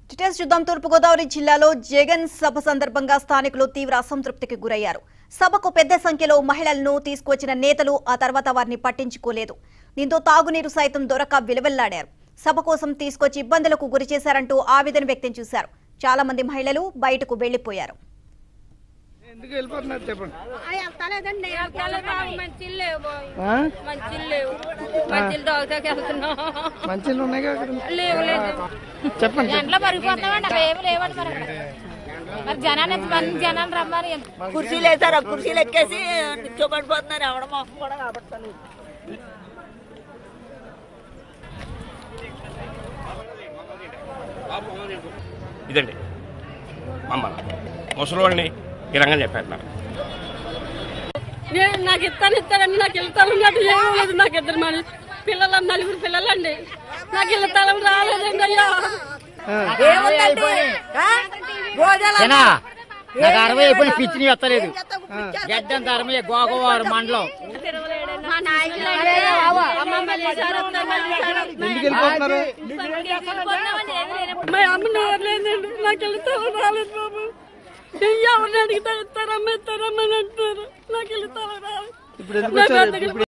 Details చూద్దాం తూర్పుగోదావరి జిల్లాలో జగన్ సభ సందర్భంగా స్థానికులు తీవ్ర అసంతృప్తికి గురయ్యారు సభకు పెద్ద సంఖ్యలో మహిళలను తీసుకువచ్చిన నేతలు ఆ తర్వాత వారిని పట్టించుకోలేదు దీంతో తాగునీరు సైతం దొరక విలువెల్లాడారు సభ కోసం తీసుకొచ్చి ఇబ్బందులకు గురి చేశారంటూ ఆవేదన వ్యక్తం చేశారు చాలా మంది మహిళలు బయటకు వెళ్లిపోయారు ఎందుకు వెళ్ళిపోతున్నారు చెప్పండి వెళ్తలేదండి మంచిలు లేవు బాయ్ ఆ? మంచిలు లేవు మంచిలు తాగుతాకి వెళ్తున్నాం మంచిలు ఉన్నాయి కదా అక్కడ. లేవు లేదు చెప్పండి ఎంట్లో మరిగిపోతున్నామండి అవి ఏమి లేవండి మరి అక్కడ. మరి జనాన్ని ఎంతమంది జనాన్ని రమ్మని ఎంత- కుర్చీలు వేసారు ఆ కుర్చీలు ఎక్కేసి నిల్చోబడిపోతున్నారు ఎవడ మొహం కూడా కాబట్టలేదు ఇదండి మమ్మల్ని ముసలివాడిని ఈ రంగం చెప్పేస్తున్నారు నేను నాకు ఇస్తాను ఇస్తానండి నాకు వెళ్తాను నాకు ఏమీ లేదు నాకు ఇద్దరు మని పిల్లలు నలుగురు పిల్లలండి నాకు వెళ్తాను రాలేదండి అయ్యా ఏముందండి ఆ? భోజనాలు జనా నాకు అరవై అయిపోయిన పిచ్చిని ఎత్తలేదు గడ్డంత అరవై గోగవారు మండలం మా నాయకులు అమ్మ మళ్ళీ సార్ వస్తారు, మళ్ళీ సార్ వస్తారు. ఎందుకు వెళ్ళిపోతున్నారు మా అమ్మ నోరు లేదండి నాకు వెళ్తాను రాలేదు బాబు ఎవరిని అడిగితే ఇస్తారమ్మా ఇస్తారమ్మా అని అంటున్నారు నాకు వెళ్తాను రాలేదు ఇప్పుడు ఎందుకు వచ్చారు ఇప్పుడు